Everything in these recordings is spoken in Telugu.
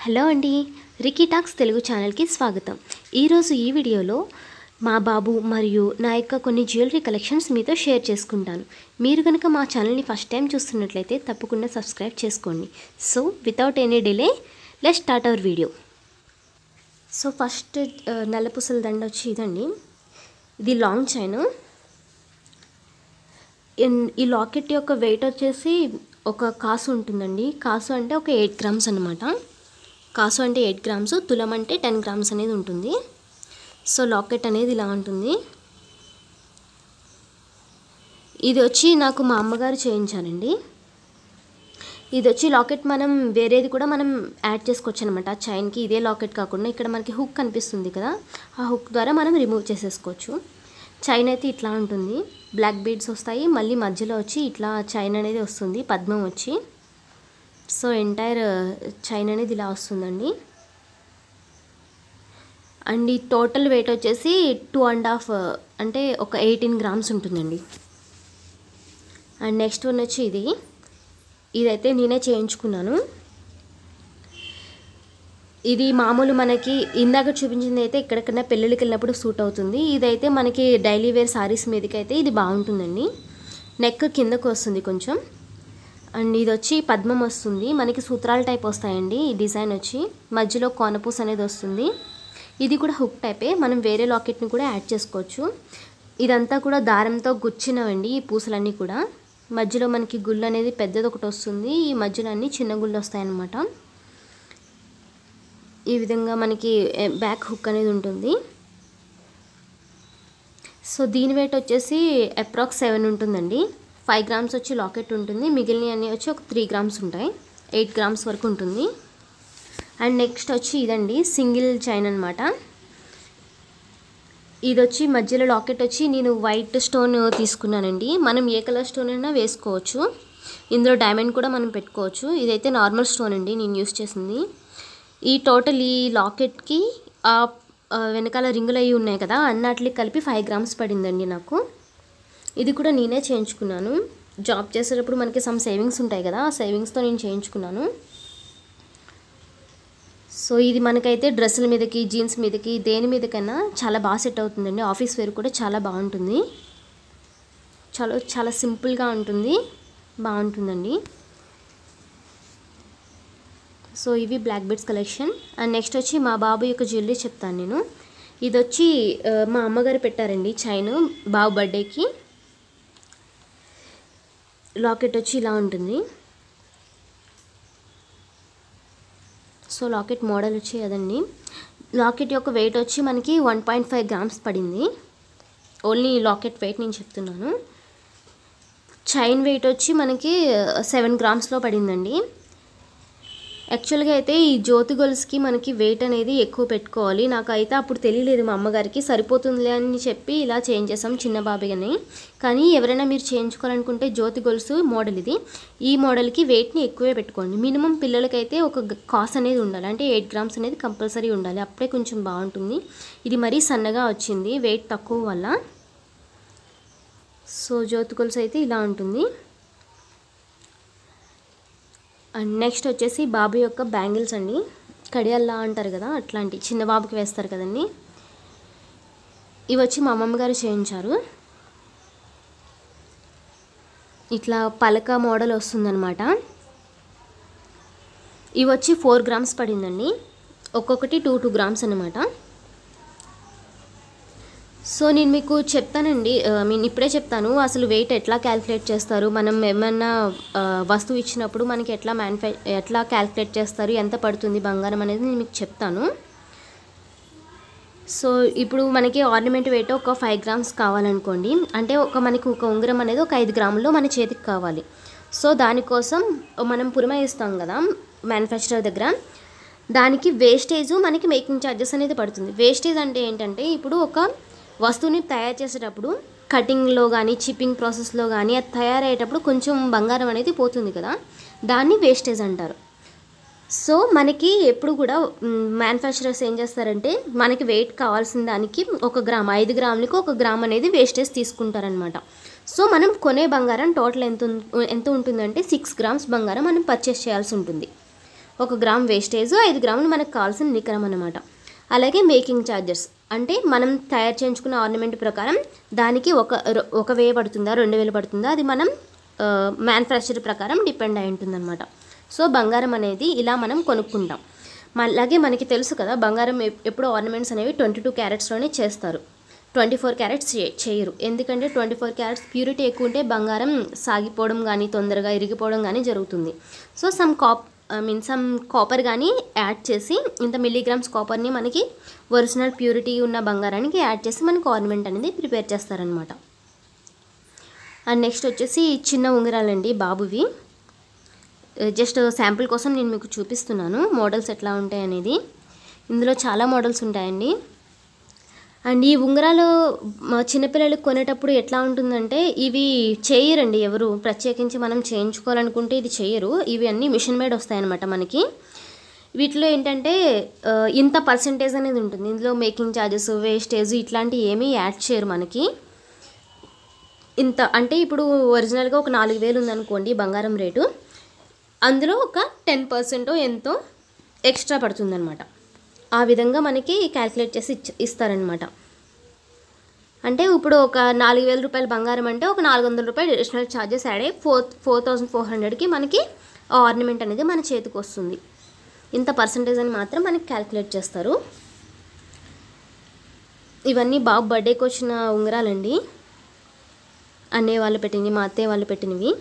హలో అండి రికీ టాక్స్ తెలుగు ఛానల్కి స్వాగతం ఈరోజు ఈ వీడియోలో మా బాబు మరియు నా యొక్క కొన్ని జ్యువెలరీ కలెక్షన్స్ మీతో షేర్ చేసుకుంటాను మీరు కనుక మా ఛానల్ని ఫస్ట్ టైం చూస్తున్నట్లయితే తప్పకుండా సబ్స్క్రైబ్ చేసుకోండి so without any delay let start our video so first నల్లపూసల దండ వచ్చి ఇదండి ఇది లాంగ్ చైన్ ఇన్- ఈ లాకెట్ యొక్క వెయిట్ వచ్చేసి ఒక కాసు ఉంటుందండి కాసు అంటే ఒక ఎయిట్ గ్రామ్స్ అనమాట కాసు అంటే ఎయిట్ గ్రామ్స్ తులం అంటే టెన్ గ్రామ్స్ అనేది ఉంటుంది సో లాకెట్ అనేది ఇలా ఉంటుంది ఇది వచ్చి నాకు మా అమ్మగారు చేయించారండి ఇది వచ్చి లాకెట్ మనం వేరేది కూడా మనం యాడ్ చేసుకోవచ్చు అనమాట చైన్కి ఇదే లాకెట్ కాకుండా ఇక్కడ మనకి హుక్ కనిపిస్తుంది కదా ఆ హుక్ ద్వారా మనం రిమూవ్ చేసేసుకోవచ్చు చైన్ అయితే ఇట్లా ఉంటుంది బ్లాక్ బీడ్స్ వస్తాయి మళ్ళీ మధ్యలో వచ్చి ఇట్లా చైన్ అనేది వస్తుంది పద్మం వచ్చి సో ఎంటైర్ చైన్ అనేది ఇలా వస్తుందండి అండ్ ఈ టోటల్ వెయిట్ వచ్చేసి టూ అండ్ హాఫ్ అంటే ఒక ఎయిటీన్ గ్రామ్స్ ఉంటుందండి అండ్ నెక్స్ట్ వన్ వచ్చి ఇది ఇదైతే నేనే చేయించుకున్నాను ఇది మామూలు మనకి ఇందాక చూపించింది అయితే ఎక్కడికన్నా పెళ్ళిళ్ళకి వెళ్ళినప్పుడు సూట్ అవుతుంది ఇదైతే మనకి డైలీ వేర్ సారీస్ మీదకి అయితే ఇది బాగుంటుందండి నెక్ కిందకు వస్తుంది కొంచెం అండ్ ఇది వచ్చి పద్మం వస్తుంది మనకి సూత్రాల టైప్ వస్తాయండి ఈ డిజైన్ వచ్చి మధ్యలో కోనపూస్ అనేది వస్తుంది ఇది కూడా హుక్ టైపే మనం వేరే లాకెట్ని కూడా యాడ్ చేసుకోవచ్చు ఇదంతా కూడా దారంతో గుచ్చినవండి ఈ పూసలన్నీ కూడా మధ్యలో మనకి గుళ్ళు అనేది పెద్దది ఒకటి వస్తుంది ఈ మధ్యలో అన్ని చిన్న గుళ్ళు వస్తాయన్నమాట ఈ విధంగా మనకి ఏ, బ్యాక్ హుక్ అనేది ఉంటుంది సో దీని వెయిట్ వచ్చేసి అప్రాక్స్ సెవెన్ ఉంటుందండి ఫైవ్ గ్రామ్స్ వచ్చి లాకెట్ ఉంటుంది మిగిలిన అన్నీ వచ్చి ఒక త్రీ గ్రామ్స్ ఉంటాయి ఎయిట్ గ్రామ్స్ వరకు ఉంటుంది అండ్ నెక్స్ట్ వచ్చి ఇదండి సింగిల్ చైన్ అనమాట ఇది వచ్చి మధ్యలో లాకెట్ వచ్చి నేను వైట్ స్టోన్ తీసుకున్నానండి మనం ఏ కలర్ స్టోన్ అయినా వేసుకోవచ్చు ఇందులో డైమండ్ కూడా మనం పెట్టుకోవచ్చు ఇదైతే నార్మల్ స్టోన్ అండి నేను యూస్ చేసింది ఈ టోటల్ ఈ లాకెట్కి ఆ ఆ వెనకాల రింగులు అవి ఉన్నాయి కదా అన్నట్లకి కలిపి ఫైవ్ గ్రామ్స్ పడిందండి నాకు ఇది కూడా నేనే చేయించుకున్నాను జాబ్ చేసేటప్పుడు మనకి సమ్ సేవింగ్స్ ఉంటాయి కదా ఆ సేవింగ్స్తో నేను చేయించుకున్నాను సో ఇది మనకైతే డ్రెస్సుల మీదకి జీన్స్ మీదకి దేని మీదకైనా చాలా బాగా సెట్ అవుతుందండి ఆఫీస్ వేర్ కూడా చాలా బాగుంటుంది చాలా చాలా సింపుల్గా ఉంటుంది బాగుంటుందండి సో ఇవి black beads collection and next వచ్చి మా బాబు యొక్క జ్యువెలరీ చెప్తాను నేను ఇది వచ్చి ఆ, మా అమ్మగారు పెట్టారండి చైన్ బాబు బర్త్డేకి లాకెట్ వచ్చి ఇలా ఉంటుంది సో లాకెట్ మోడల్ వచ్చి అదండి లాకెట్ యొక్క వెయిట్ వచ్చి మనకి వన్ పాయింట్ ఫైవ్ గ్రామ్స్ పడింది ఓన్లీ లాకెట్ వెయిట్ నేను చెప్తున్నాను చైన్ వెయిట్ వచ్చి మనకి సెవెన్ గ్రామ్స్లో పడిందండి యాక్చువల్గా అయితే ఈ జ్యోతి గొలుసుకి మనకి వెయిట్ అనేది ఎక్కువ పెట్టుకోవాలి నాకైతే అప్పుడు తెలియలేదు మా అమ్మగారికి సరిపోతుందిలే అని చెప్పి ఇలా చేంజ్ చేసాం చిన్న బాబీని కానీ ఎవరైనా మీరు చేయించుకోవాలనుకుంటే జ్యోతి గొలుసు మోడల్ ఇది ఈ మోడల్కి వెయిట్ని ఎక్కువే పెట్టుకోండి మినిమం పిల్లలకైతే ఒక కాస్ అనేది ఉండాలి అంటే ఎయిట్ గ్రామ్స్ అనేది కంపల్సరీ ఉండాలి అప్పుడే కొంచెం బాగుంటుంది ఇది మరీ సన్నగా వచ్చింది వెయిట్ తక్కువ వల్ల సో జ్యోతి గొలుసు అయితే ఇలా ఉంటుంది అండ్ నెక్స్ట్ వచ్చేసి బాబు యొక్క బ్యాంగిల్స్ అండి కడియాల్లా అంటారు కదా అట్లాంటి చిన్న బాబుకి వేస్తారు కదండి ఇవి వచ్చి మా అమ్మమ్మ గారు చేయించారు ఇట్లా పలక మోడల్ వస్తుందన్నమాట ఇవి వచ్చి ఫోర్ గ్రామ్స్ పడిందండి ఒక్కొక్కటి టూ టూ గ్రామ్స్ అనమాట సో నేను మీకు చెప్తానండి ఐ మీన్ ఇప్పుడే చెప్తాను అసలు వెయిట్ ఎట్లా క్యాలిక్యులేట్ చేస్తారు మనం ఏమన్నా ఆ, వస్తువు ఇచ్చినప్పుడు మనకి ఎట్లా మ్యానుఫ్యా ఎట్లా క్యాలిక్యులేట్ చేస్తారు ఎంత పడుతుంది బంగారం అనేది నేను మీకు చెప్తాను సో ఇప్పుడు మనకి ఆర్నమెంట్ వెయిట్ ఒక ఫైవ్ గ్రామ్స్ కావాలనుకోండి అంటే ఒక మనకి ఒక ఉంగరం అనేది ఒక ఐదు గ్రాములు మన చేతికి కావాలి సో దానికోసం మనం పురమాయిస్తాం కదా మ్యానుఫ్యాక్చరర్ దగ్గర దానికి వేస్టేజ్ మనకి మేకింగ్ ఛార్జెస్ అనేది పడుతుంది వేస్టేజ్ అంటే ఏంటంటే ఇప్పుడు ఒక వస్తువుని తయారు చేసేటప్పుడు కటింగ్లో కానీ చిప్పింగ్ ప్రాసెస్లో కానీ అది తయారయ్యేటప్పుడు కొంచెం బంగారం అనేది పోతుంది కదా దాన్ని వేస్టేజ్ అంటారు సో మనకి ఎప్పుడు కూడా మ్యానుఫ్యాక్చరర్స్ ఏం చేస్తారంటే మనకి వెయిట్ కావాల్సిన దానికి ఒక గ్రామ్ ఐదు గ్రాములకి ఒక గ్రామ్ అనేది వేస్టేజ్ తీసుకుంటారనమాట సో మనం కొనే బంగారం టోటల్ ఎంత ఉం- ఎంత ఉంటుందంటే సిక్స్ గ్రామ్స్ బంగారం మనం పర్చేస్ చేయాల్సి ఉంటుంది ఒక గ్రామ్ వేస్టేజ్ ఐదు గ్రాములు మనకు కావాల్సిన నికరం అనమాట అలాగే మేకింగ్ ఛార్జెస్ అంటే మనం తయారు చేయించుకున్న ఆర్నమెంట్ ప్రకారం దానికి ఒక రొ- ఒక వేలు పడుతుందా రెండు వేలు పడుతుందా అది మనం మ్యానుఫ్యాక్చర్ ప్రకారం డిపెండ్ అయి ఉంటుందన్నమాట సో బంగారం అనేది ఇలా మనం కొనుక్కుంటాం మ- అలాగే మనకి తెలుసు కదా బంగారం ఎప్- ఎప్పుడు ఆర్నమెంట్స్ అనేవి ట్వంటీ టూ క్యారెట్స్లోనే చేస్తారు ట్వంటీ ఫోర్ క్యారెట్స్ చే- చేయరు ఎందుకంటే ట్వంటీ ఫోర్ క్యారెట్స్ ప్యూరిటీ ఎక్కువ ఉంటే బంగారం సాగిపోవడం కానీ తొందరగా ఇరిగిపోవడం కానీ జరుగుతుంది so some cop I mean some copper కానీ యాడ్ చేసి ఇంత మిల్లీగ్రామ్స్ కాపర్ని మనకి ఒరిజినల్ ప్యూరిటీ ఉన్న బంగారానికి యాడ్ చేసి మనకి ఆర్నమెంట్ అనేది ప్రిపేర్ చేస్తారనమాట అండ్ నెక్స్ట్ వచ్చేసి చిన్న ఉంగరాలండి బాబువి జస్ట్ శాంపుల్ కోసం నేను మీకు చూపిస్తున్నాను మోడల్స్ ఎట్లా ఉంటాయి అనేది ఇందులో చాలా మోడల్స్ ఉంటాయండి అండ్ ఈ ఉంగరాలు మా చిన్నపిల్లలకు కొనేటప్పుడు ఎట్లా ఉంటుందంటే ఇవి చేయరండి ఎవరు ప్రత్యేకించి మనం చేయించుకోవాలనుకుంటే ఇది చేయరు ఇవి అన్నీ మిషన్ మేడ్ వస్తాయన్నమాట మనకి వీటిలో ఏంటంటే ఆ, ఇంత పర్సంటేజ్ అనేది ఉంటుంది ఇందులో మేకింగ్ ఛార్జెస్ వేస్టేజ్ ఇట్లాంటివి ఏమీ యాడ్ చేయరు మనకి ఇంత అంటే ఇప్పుడు ఒరిజినల్గా ఒక నాలుగు వేలు ఉందనుకోండి బంగారం రేటు అందులో ఒక టెన్ పర్సెంట్ ఎంతో ఎక్స్ట్రా పడుతుందన్నమాట ఆ విధంగా మనకి క్యాల్కులేట్ చేసి ఇచ్చ ఇస్తారనమాట అంటే ఇప్పుడు ఒక నాలుగు వేల రూపాయల బంగారం అంటే ఒక నాలుగు వందల రూపాయలు అడిషనల్ ఛార్జెస్ యాడ్ అయ్యి ఫోర్ ఫోర్ థౌసండ్ ఫోర్ హండ్రెడ్కి మనకి ఆ ఆర్నమెంట్ అనేది మన చేతికి వస్తుంది ఇంత పర్సంటేజ్ అని మాత్రం మనకి క్యాల్కులేట్ చేస్తారు ఇవన్నీ బాబు బర్త్డేకి వచ్చిన ఉంగరాలండి అన్నయ్య వాళ్ళు పెట్టినవి మా అత్తయ్య వాళ్ళు పెట్టినవి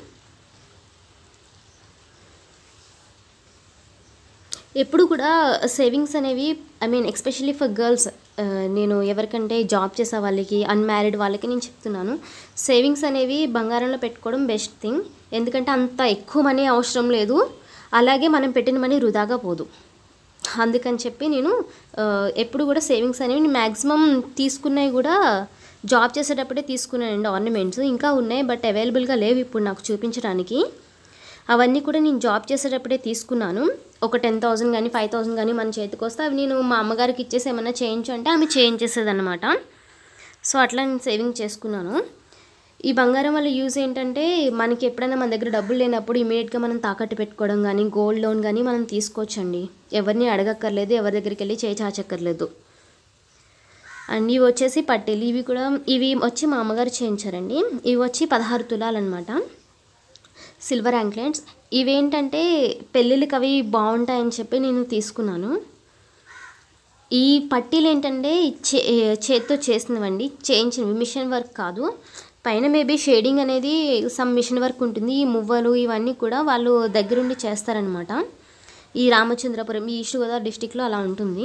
ఎప్పుడు కూడా సేవింగ్స్ అనేవి I mean especially for girls నేను ఎవరికంటే జాబ్ చేసే వాళ్ళకి అన్మ్యారీడ్ వాళ్ళకి నేను చెప్తున్నాను సేవింగ్స్ అనేవి బంగారంలో పెట్టుకోవడం బెస్ట్ థింగ్ ఎందుకంటే అంత ఎక్కువ మనీ అవసరం లేదు అలాగే మనం పెట్టిన మనీ వృధాగా పోదు అందుకని చెప్పి నేను ఆ, ఎప్పుడు కూడా సేవింగ్స్ అనేవి మ్యాక్సిమం తీసుకున్నవి కూడా జాబ్ చేసేటప్పుడే తీసుకున్నానండి ఆర్నమెంట్స్ ఇంకా ఉన్నాయి బట్ అవైలబుల్గా లేవు ఇప్పుడు నాకు చూపించడానికి అవన్నీ కూడా నేను జాబ్ చేసేటప్పుడే తీసుకున్నాను ఒక టెన్ థౌసండ్ కానీ ఫైవ్ థౌసండ్ కానీ మన చేతికి వస్తే అవి నేను మా అమ్మగారికి ఇచ్చేసి ఏమన్నా చేయించు అంటే ఆమె చేయించేసేది అనమాట సో అట్లా నేను సేవింగ్ చేసుకున్నాను ఈ బంగారం వల్ల యూజ్ ఏంటంటే మనకి ఎప్పుడైనా మన దగ్గర డబ్బులు లేనప్పుడు ఇమీడియట్గా మనం తాకట్టు పెట్టుకోవడం కానీ గోల్డ్ లోన్ కానీ మనం తీసుకోవచ్చండి ఎవరిని అడగక్కర్లేదు ఎవరి దగ్గరికి వెళ్ళి చేయి చాచక్కర్లేదు అండ్ ఇవి వచ్చేసి పట్టెలు ఇవి కూడా ఇవి వచ్చి మా అమ్మగారు చేయించారండి ఇవి వచ్చి పదహారు తులాలన్నమాట సిల్వర్ యాంక్లెట్స్ ఇవేంటంటే పెళ్ళిళ్ళకి అవి బాగుంటాయని చెప్పి నేను తీసుకున్నాను ఈ పట్టీలు ఏంటంటే చే చేత్తో చేసినవండి చేయించినవి మిషన్ వర్క్ కాదు పైన మేబీ షేడింగ్ అనేది సమ్ మిషన్ వర్క్ ఉంటుంది ఈ మువ్వలు ఇవన్నీ కూడా వాళ్ళు దగ్గరుండి చేస్తారనమాట ఈ రామచంద్రపురం ఈ ఈస్ట్ గోదావరి డిస్టిక్లో అలా ఉంటుంది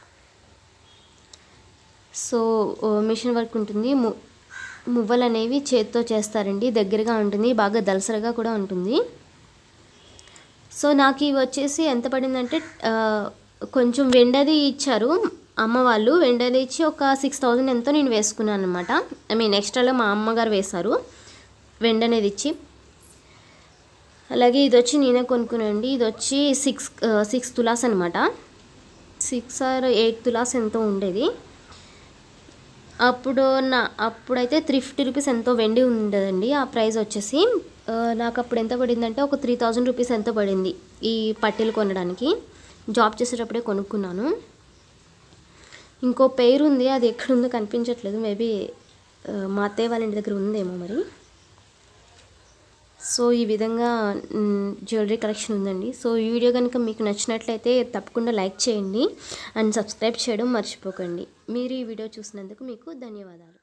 సో ఓ, మిషన్ వర్క్ ఉంటుంది ము మువ్వలు అనేవి చేత్తో చేస్తారండి దగ్గరగా ఉంటుంది బాగా దలసరగా కూడా ఉంటుంది సో నాకు ఇవి వచ్చేసి ఎంత పడిందంటే ఆ, కొంచెం వెండది ఇచ్చారు అమ్మ వాళ్ళు వెండది ఇచ్చి ఒక సిక్స్ థౌజండ్ ఎంతో నేను వేసుకున్నాను అనమాట ఐ మీన్ ఎక్స్ట్రాలో మా అమ్మగారు వేశారు వెండి అనేది ఇచ్చి అలాగే ఇది వచ్చి నేనే కొనుక్కున్నానండి ఇది వచ్చి సిక్స్ సిక్స్ తులాస్ అనమాట సిక్స్ ఆర్ ఎయిట్ తులాస్ ఎంతో ఉండేది అప్పుడు నా అప్పుడైతే త్రీ ఫిఫ్టీ రూపీస్ ఎంతో వెండి ఉండదండి ఆ ప్రైస్ వచ్చేసి ఆ, నాకు అప్పుడు ఎంత పడిందంటే ఒక త్రీ థౌజండ్ రూపీస్ ఎంతో పడింది ఈ పట్టీలు కొనడానికి జాబ్ చేసేటప్పుడే కొనుక్కున్నాను ఇంకో పేరు ఉంది అది ఎక్కడుందో కనిపించట్లేదు మేబీ మా అత్తయ్య వాళ్ళ ఇంటి దగ్గర ఉందేమో మరి సో ఈ విధంగా జ్యువెలరీ కలెక్షన్ ఉందండి సో ఈ వీడియో కనుక మీకు నచ్చినట్లయితే తప్పకుండా లైక్ చేయండి అండ్ సబ్స్క్రైబ్ చేయడం మర్చిపోకండి మీరు ఈ వీడియో చూసినందుకు మీకు ధన్యవాదాలు